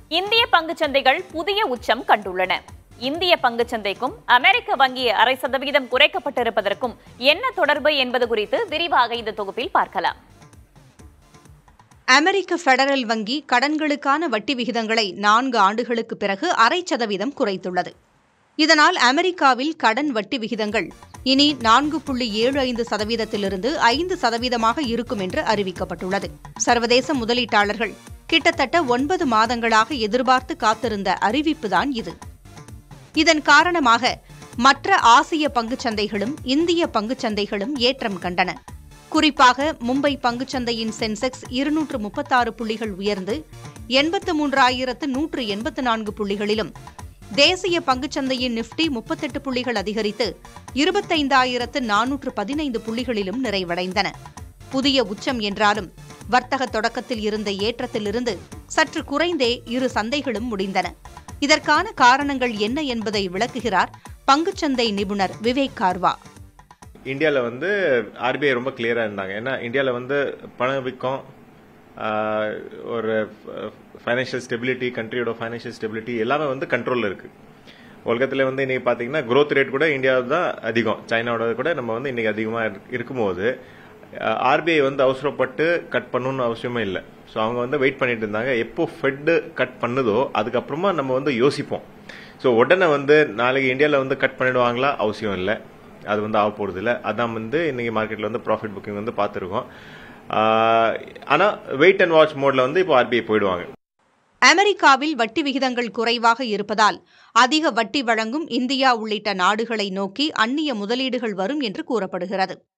இந்திய பங்குச்சந்தைகள் புதிய உச்சம் கண்டுள்ளன இந்திய பங்குச்சந்தைக்கும் அமெரிக்க வங்கி அரை சதவீதம் குறைக்கப்பட்டிருப்பதற்கும் என்ன தொடர்பு என்பது குறித்து விரிவாக இந்த தொகுப்பில் பார்க்கலாம் அமெரிக்க ஃபெடரல் வங்கி கடன்களுக்கான வட்டி விகிதங்களை நான்கு ஆண்டுகளுக்கு பிறகு அரை சதவீதம் குறைத்துள்ளது இதனால் அமெரிக்காவில் கடன் வட்டி விகிதங்கள் இனி நான்கு புள்ளி ஏழு ஐந்து சதவீதத்திலிருந்து ஐந்து சதவீதமாக இருக்கும் என்று அறிவிக்கப்பட்டுள்ளது சர்வதேச முதலீட்டாளர்கள் கிட்டத்தட்ட ஒன்பது மாதங்களாக எதிர்பார்த்து காத்திருந்த அறிவிப்புதான் இது இதன் காரணமாக மற்ற ஆசிய பங்குச்சந்தைகளும் இந்திய பங்குச்சந்தைகளும் ஏற்றம் கண்டன குறிப்பாக மும்பை பங்குச்சந்தையின் சென்செக்ஸ் இருநூற்று முப்பத்தாறு புள்ளிகள் உயர்ந்து எண்பத்து மூன்றாயிரத்து நூற்று எண்பத்து நான்கு புள்ளிகளிலும் தேசிய பங்குச்சந்தையின் நிப்டி முப்பத்தெட்டு புள்ளிகள் அதிகரித்து இருபத்தைந்தாயிரத்து நானூற்று பதினைந்து புள்ளிகளிலும் நிறைவடைந்தன புதிய உச்சம் என்றாலும் வர்த்தக தொடக்கத்தில் இருந்த ஏற்றத்திலிருந்து சற்று குறைந்தே இரு சந்தைகளும் முடிந்தன இதற்கான காரணங்கள் என்ன என்பதை விளக்குகிறார் பங்குச்சந்தை நிபுணர் விவேக் கார்வா இந்தியாவில் வந்து ஆர்பிஐ ரொம்ப கிளியராக இருந்தாங்க ஏன்னா இந்தியாவில் வந்து பணவீக்கம் ஆஹ், ஒரு ஃபைனான்ஷியல் ஸ்டெபிலிட்டி கண்ட்ரியோட ஃபைனான்ஷியல் ஸ்டெபிலிட்டி எல்லாமே வந்து கண்ட்ரோலில் இருக்குது உலகத்தில் வந்து இன்னைக்கு பார்த்தீங்கன்னா growth ரேட் கூட இந்தியாவில் தான் அதிகம் சைனாவோட கூட நம்ம வந்து இன்னைக்கு அதிகமாக இருக்கும்போது ஆர்பிஐ வந்து அவசரப்பட்டு கட் பண்ணணும்னு அவசியமே இல்லை ஸோ அவங்க வந்து வெயிட் பண்ணிட்டு இருந்தாங்க எப்போ ஃபெட்டு கட் பண்ணுதோ அதுக்கப்புறமா நம்ம வந்து யோசிப்போம் ஸோ உடனே வந்து நாளைக்கு இந்தியாவில் வந்து கட் பண்ணிடுவாங்களா அவசியம் இல்லை அது வந்து ஆக போகிறது இல்லை அதான் வந்து இன்னைக்கு மார்க்கெட்டில் வந்து ப்ராஃபிட் புக்கிங் வந்து பார்த்துருக்கோம் ஆனால் வெயிட் அண்ட் வாட்ச் மோடில் வந்து இப்போ ஆர்பிஐ போயிடுவாங்க அமெரிக்காவில் வட்டி விகிதங்கள் குறைவாக இருப்பதால் அதிக வட்டி வழங்கும் இந்தியா உள்ளிட்ட நாடுகளை நோக்கி அந்நிய முதலீடுகள் வரும் என்று கூறப்படுகிறது